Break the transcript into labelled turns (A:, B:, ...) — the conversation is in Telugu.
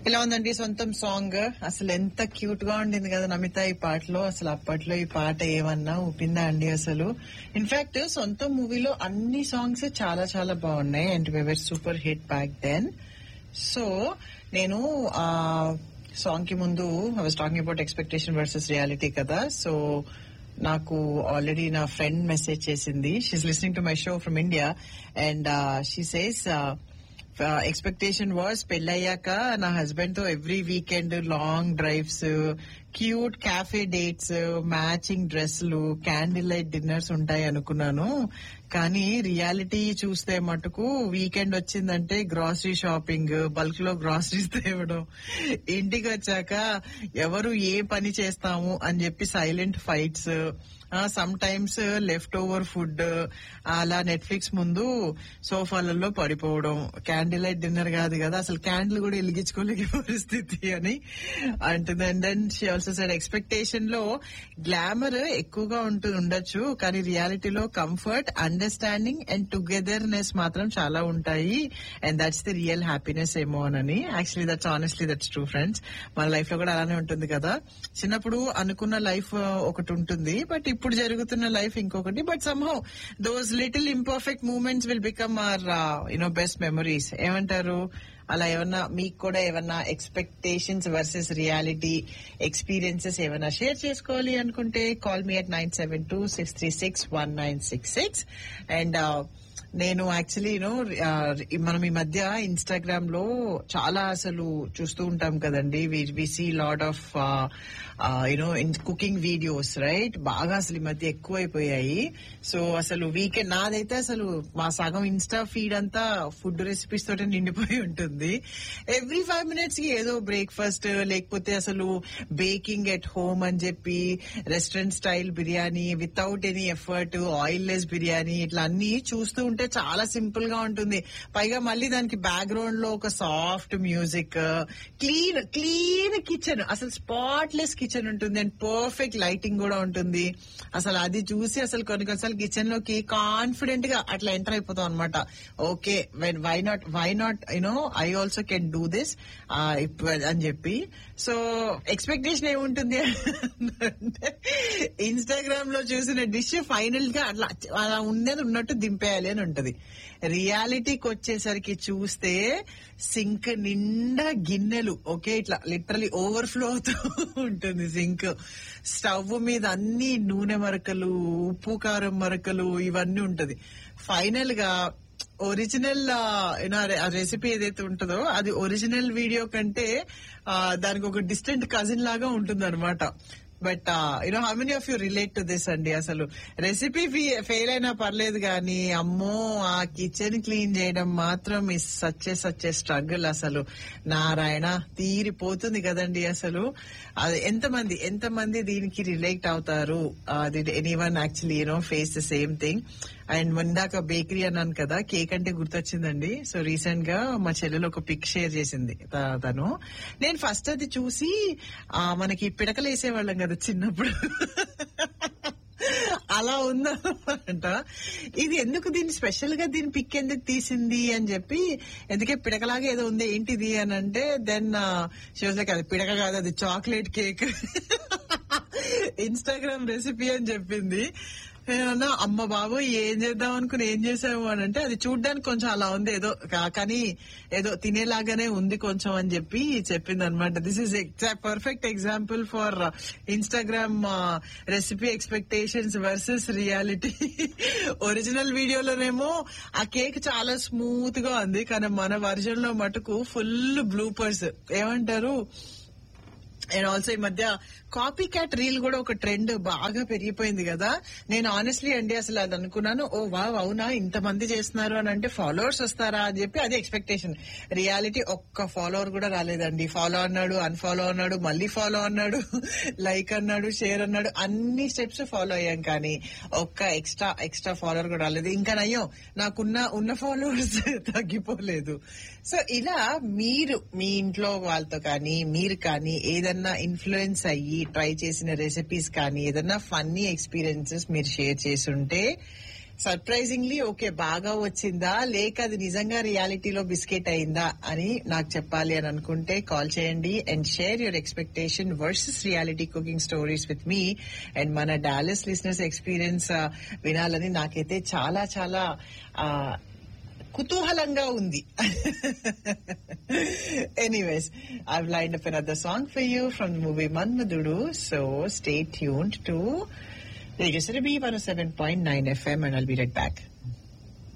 A: ఇలా ఉందండి సొంతం సాంగ్ అసలు ఎంత క్యూట్ గా ఉండింది కదా నమిత ఈ పాటలో అసలు అప్పట్లో ఈ పాట ఏమన్నా ఊపిందా అండి అసలు ఇన్ఫాక్ట్ సొంతం మూవీలో అన్ని సాంగ్స్ చాలా చాలా బాగున్నాయి and whatever super hit back then so నేను ఆ సాంగ్ కి ముందు I was talking about expectation versus reality కదా సో నాకు ఆల్రెడీ నా ఫ్రెండ్ మెసేజ్ చేసింది she's listening to my show from India and she says expectation was పెళ్ళయ్యాక నా హస్బెండ్ తో every weekend long drives cute cafe dates matching డ్రెస్లు క్యాండిల్ లైట్ డిన్నర్స్ ఉంటాయి అనుకున్నాను కానీ రియాలిటీ చూస్తే మటుకు వీకెండ్ వచ్చిందంటే గ్రాసరీ షాపింగ్ బల్క్ లో గ్రాసరీస్ తేవడం ఇంటికి వచ్చాక ఎవరు ఏ పని చేస్తాము అని చెప్పి silent fights sometimes left over food అలా నెట్ఫ్లిక్స్ ముందు సోఫాలలో పడిపోవడం క్యాండిల్ లైట్ డిన్నర్ కాదు కదా అసలు క్యాండిల్ కూడా వెలిగించుకోలేని పరిస్థితి అని అంటుంది and then she also side expectation లో గ్లామర్ ఎక్కువగా ఉంటూ ఉండొచ్చు కానీ రియాలిటీలో కంఫర్ట్ అండర్స్టాండింగ్ అండ్ టుగెదర్నెస్ మాత్రం చాలా ఉంటాయి and that's the real happiness ఏమో అని actually that's honestly that's true friends మన లైఫ్ లో కూడా అలానే ఉంటుంది కదా చిన్నప్పుడు అనుకున్న లైఫ్ ఒకటి ఉంటుంది బట్ ఇప్పుడు జరుగుతున్న లైఫ్ ఇంకొకటి but somehow those little imperfect moments will become or you know best memories ఏమంటారు అలా ఏమన్నా మీకు కూడా ఏమన్నా ఎక్స్పెక్టేషన్స్ వర్సెస్ రియాలిటీ ఎక్స్పీరియన్సెస్ ఏమైనా షేర్ చేసుకోవాలి అనుకుంటే call me at nine seven two six three six one nine six six and నేను యాక్చువల్లీ యూనో మనం ఈ మధ్య ఇన్స్టాగ్రామ్ లో చాలా అసలు చూస్తూ ఉంటాం కదండి we see lot of you know cooking videos right బాగా అసలు ఈ మధ్య ఎక్కువైపోయాయి సో అసలు వీకెండ్ నాదైతే అసలు మా సగం ఇన్స్టా ఫీడ్ అంతా ఫుడ్ రెసిపీస్ తోటే నిండిపోయి ఉంటుంది ఎవ్రీ ఫైవ్ మినిట్స్ కి ఏదో బ్రేక్ఫాస్ట్ లేకపోతే అసలు బేకింగ్ ఎట్ హోమ్ అని చెప్పి restaurant style biryani without any effort oil less biryani ఇట్లా అన్ని చూస్తూ ఉంటే చాలా సింపుల్ గా ఉంటుంది పైగా మళ్ళీ దానికి బ్యాక్గ్రౌండ్ లో ఒక soft music clean clean kitchen అసలు స్పాట్లెస్ కిచెన్ ఉంటుంది అండ్ పర్ఫెక్ట్ లైటింగ్ కూడా ఉంటుంది అసలు అది చూసి అసలు కొన్ని కొన్నిసార్లు కిచెన్ లోకి కాన్ఫిడెంట్ గా అట్లా ఎంటర్ అయిపోతాం అనమాట okay why not why not you know I also can do this అని చెప్పి సో ఎక్స్పెక్టేషన్ ఏముంటుంది అంటే ఇన్స్టాగ్రామ్ లో చూసిన డిష్ ఫైనల్ గా అట్లా అలా ఉన్నది ఉన్నట్టు దింపేయాలి అని ఉంటది రియాలిటీకి వచ్చేసరికి చూస్తే సింక్ నిండా గిన్నెలు ఓకే ఇట్లా లిటరలీ ఓవర్ఫ్లో అవుతూ ఉంటుంది సింక్ స్టవ్ మీద అన్ని నూనె మరకలు ఉప్పు కారం మరకలు ఇవన్నీ ఉంటది ఫైనల్ గా ఒరిజినల్ రెసిపీ ఏదైతే ఉంటుందో అది ఒరిజినల్ వీడియో కంటే దానికి ఒక డిస్టెంట్ కజిన్ లాగా ఉంటుంది అనమాట but you know how many of you relate to this అండి అసలు రెసిపీ ఫెయిల్ అయినా పర్లేదు కానీ అమ్మో ఆ కిచెన్ క్లీన్ చేయడం మాత్రం ఇస్ సచ్చే సచ్చే స్ట్రగుల్ అసలు నారాయణ తీరిపోతుంది కదండి అసలు అది ఎంతమంది ఎంతమంది దీనికి రిలేట్ అవుతారు anyone actually you know face the same thing and ముందాక బేకరీ అన్నాను కదా కేక్ అంటే గుర్తొచ్చిందండి సో రీసెంట్ గా మా చెల్లెలు ఒక పిక్ షేర్ చేసింది తను నేను ఫస్ట్ అది చూసి మనకి పిడకలు వేసేవాళ్ళం కదా చిన్నప్పుడు అలా ఉందన్నమాట ఇది ఎందుకు దీన్ని స్పెషల్ గా దీని పిక్ ఎందుకు తీసింది అని చెప్పి ఎందుకే పిడకలాగా ఏదో ఉంది ఏంటిది అని అంటే దెన్ షోస్ లైక్ అది పిడక కాదు అది చాక్లెట్ కేక్ ఇన్స్టాగ్రామ్ రెసిపీ అని చెప్పింది నేనన్నా అమ్మ బాబు ఏం చేద్దాం అనుకుని ఏం చేసాము అని అంటే అది చూడ్డానికి కొంచెం అలా ఉంది ఏదో కానీ ఏదో తినేలాగానే ఉంది కొంచెం అని చెప్పి చెప్పింది అనమాట this is perfect example for Instagram recipe expectations versus reality original వీడియోలోనేమో ఆ కేక్ చాలా స్మూత్ గా ఉంది కానీ మన వర్జన్ లో మటుకు ఫుల్ బ్లూపర్స్ ఏమంటారు అండ్ ఆల్సో ఈ మధ్య కాపీ క్యాట్ రీల్ కూడా ఒక ట్రెండ్ బాగా పెరిగిపోయింది కదా నేను ఆనెస్ట్లీ అండి అసలు అది అనుకున్నాను ఓ వా అవునా ఇంతమంది చేస్తున్నారు అని అంటే ఫాలోవర్స్ వస్తారా అని చెప్పి అది ఎక్స్పెక్టేషన్ రియాలిటీ ఒక్క ఫాలోవర్ కూడా రాలేదండి ఫాలో అన్నాడు అన్ఫాలో అన్నాడు మళ్ళీ ఫాలో అన్నాడు లైక్ అన్నాడు షేర్ అన్నాడు అన్ని స్టెప్స్ ఫాలో అయ్యాం కానీ ఒక్క ఎక్స్ట్రా ఎక్స్ట్రా ఫాలోవర్ కూడా రాలేదు ఇంకా నయ్యో నాకున్న ఉన్న ఫాలోవర్స్ తగ్గిపోలేదు సో ఇలా మీరు మీ ఇంట్లో వాళ్ళతో కానీ మీరు కానీ ఏదన్నా ఇన్ఫ్లుయెన్స్ అయ్యి ట్రై చేసిన రెసిపీస్ కానీ ఏదన్నా ఫన్నీ ఎక్స్పీరియన్సెస్ మీరు షేర్ చేసి ఉంటే సర్ప్రైజింగ్లీ ఓకే బాగా వచ్చిందా లేక అది నిజంగా రియాలిటీలో బిస్కెట్ అయిందా అని నాకు చెప్పాలి అని అనుకుంటే కాల్ చేయండి and share your expectation versus reality cooking stories with me and మన డాలస్ లిసినర్స్ ఎక్స్పీరియన్స్ వినాలని నాకైతే చాలా చాలా ఆ, కుతూహలంగా ఉంది anyways I line up another song for you from movie Manmadhudu so stay tuned to radio Surabhi one seven point nine FM and I'll be right back